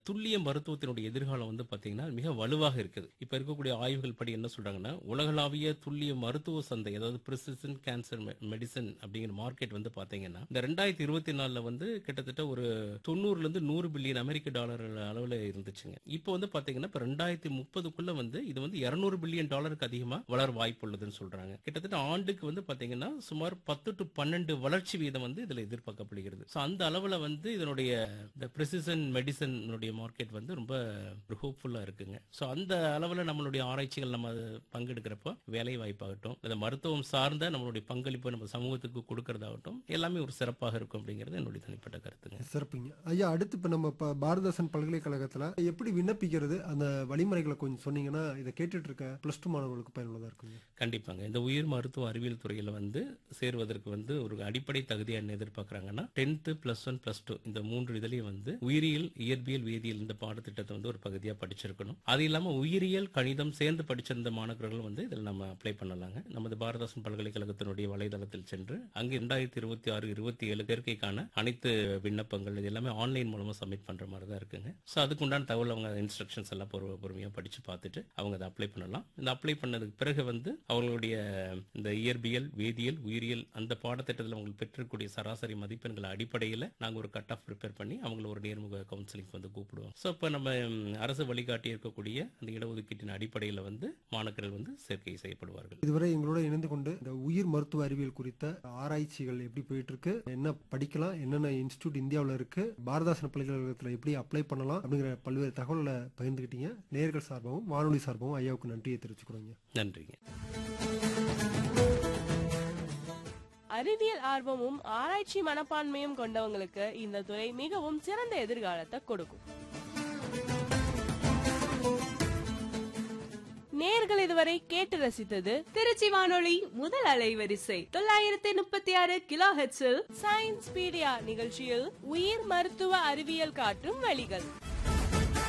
துல்லிய மருத்துவத்தினுடைய எதிர்காலம் வந்து பாத்தீங்கன்னா மிக வலுவாக இருக்குது இப்ப இருக்கக்கூடிய ஆய்வுகள் படி என்ன சொல்றாங்கன்னா உலகளாவிய துல்லிய மருத்துவ சந்தை அதாவது பிரிசிஷன் கேன்சர் மெடிசன் அப்படிங்கிற மார்க்கெட் வந்து பாத்தீங்கன்னா இந்த ரெண்டாயிரத்தி இருபத்தி நாலுல வந்து கிட்டத்தட்ட ஒரு தொண்ணூறுல இருந்து நூறு பில்லியன் அமெரிக்க டாலர் அளவுல இருந்துச்சுங்க இப்போ வந்து பாத்தீங்கன்னா இப்ப ரெண்டாயிரத்தி முப்பதுக்குள்ள வந்து இது வந்து இருநூறு பில்லியன் டாலருக்கு அதிகமா வளர வாய்ப்பு உள்ளதுன்னு சொல்றாங்க கிட்டத்தட்ட ஆண்டுக்கு வந்து பாத்தீங்கன்னா சுமார் பத்து டு பன்னெண்டு வளர்ச்சி வீதம் வந்து இதுல எதிர்பார்க்கப்படுகிறது சோ அந்த அளவுல வந்து இதனுடைய இந்த பிரிசிஷன் மெடிசன் மார்க்கெட் வந்து ரொம்ப ஹோப்ஃபுல்லா இருக்குங்க சோ அந்த அளவுல நம்மளுடைய ஆராய்ச்சிகள் நம்ம அது பங்கெடுக்கிறப்போ வேலை வாய்ப்பாகட்டும் இந்த மருத்துவம் சார்ந்த நம்மளுடைய பங்களிப்பு நம்ம சமூகத்துக்கு கொடுக்கறதாகட்டும் எல்லாமே ஒரு சிறப்பாக இருக்கும் அப்படிங்கிறது என்னுடைய தனிப்பட்ட கருத்துங்க சிறப்புங்க ஐயா அடுத்து இப்ப நம்ம இப்ப பாரதாசன் பல்கலைக்கழகத்துல எப்படி விண்ணப்பிக்கிறது அந்த வழிமுறைகளை கொஞ்சம் சொன்னீங்கன்னா இதை கேட்டுட்டு இருக்க பிளஸ் டூ மாணவர்களுக்கு பயனுள்ளதா இருக்குங்க கண்டிப்பாங்க இந்த உயிர் மருத்துவ அறிவியல் துறையில வந்து சேர்வதற்கு வந்து ஒரு அடிப்படை தகுதியா என்ன எதிர்பார்க்கறாங்கன்னா tenth plus one plus two இந்த மூன்று இதுலயும் வந்து உயிரியல் இயற்பியல் வேதியியல் இந்த பாடத்திட்டத்தை வந்து ஒரு பகுதியா படிச்சிருக்கணும் அது இல்லாம உயிரியல் கணிதம் சேர்ந்து படிச்சிருந்த மாணவர்கள் வந்து இதில் நம்ம அப்ளை பண்ணலாங்க நமது பாரதாசன் பல்கலைக்கழகத்தினுடைய வலைதளத்தில் சென்று அங்கு இரண்டாயிரத்தி இருபத்தி ஆறு இருபத்தி ஏழு சேர்க்கைக்கான அனைத்து விண்ணப்பங்கள் இது எல்லாமே ஆன்லைன் மூலமா சப்மிட் பண்ற மாதிரி தான் இருக்குங்க ஸோ அதுக்கு உண்டான தகவல் அவங்க இன்ஸ்ட்ரக்ஷன்ஸ் எல்லாம் பொறு பொறுமையா படிச்சு பார்த்துட்டு அவங்க அதை அப்ளை பண்ணலாம் இந்த அப்ளை பண்ணதுக்கு பிறகு வந்து அவங்களுடைய இந்த இயற்பியல் வேதியியல் உயிரியல் அந்த பாடத்திட்டத்தில் அவங்க பெற்றிருக்கக்கூடிய சராசரி மதிப்பெண்கள் அடிப்படையில் நாங்க ஒரு கட் ஆஃப் ப்ரிப்பேர் பண்ணி அவங்கள ஒரு நேர்முக கவுன்சிலிங் வந்து கூப்பிடுவோம் ஸோ இப்போ நம்ம ம், அரசு வழிகாட்டி இருக்கக்கூடிய அந்த இடஒதுக்கீட்டின் அடிப்படையில் வந்து மாணவர்கள் வந்து சேர்க்கை செய்யப்படுவார்கள் இதுவரை எங்களோட இணைந்து கொண்டு இந்த உயிர் மருத்துவ அறிவியல் குறித்த ஆராய்ச்சிகள் எப்படி போயிட்டு இருக்கு என்ன படிக்கலாம் என்னென்ன இன்ஸ்டியூட் இந்தியாவுல இருக்கு பாரதாசன் பல்கலைக்கழகத்துல எப்படி அப்ளை பண்ணலாம் அப்படிங்கிற பல்வேறு தகவல்களை பகிர்ந்துக்கிட்டீங்க நேர்கள் சார்பாகவும் வானொலி சார்பாகவும் ஐயாவுக்கு நன்றியை தெரிவிச்சுக்கிறோங்க நன்றிங்க அறிவியல் ஆர்வமும் ஆராய்ச்சி மனப்பான்மையும் கொண்டவங்களுக்கு இந்த துறை மிகவும் சிறந்த எதிர்காலத்தை கொடுக்கும் நேர்கள் இதுவரை கேட்டு ரசித்தது திருச்சி வானொலி முதல் அலைவரிசை தொள்ளாயிரத்தி முப்பத்தி ஆறு கிலோ ஹெட்ஸில் சயின்ஸ் பீடியா நிகழ்ச்சியில் உயிர் மருத்துவ அறிவியல் காட்டும் வழிகள்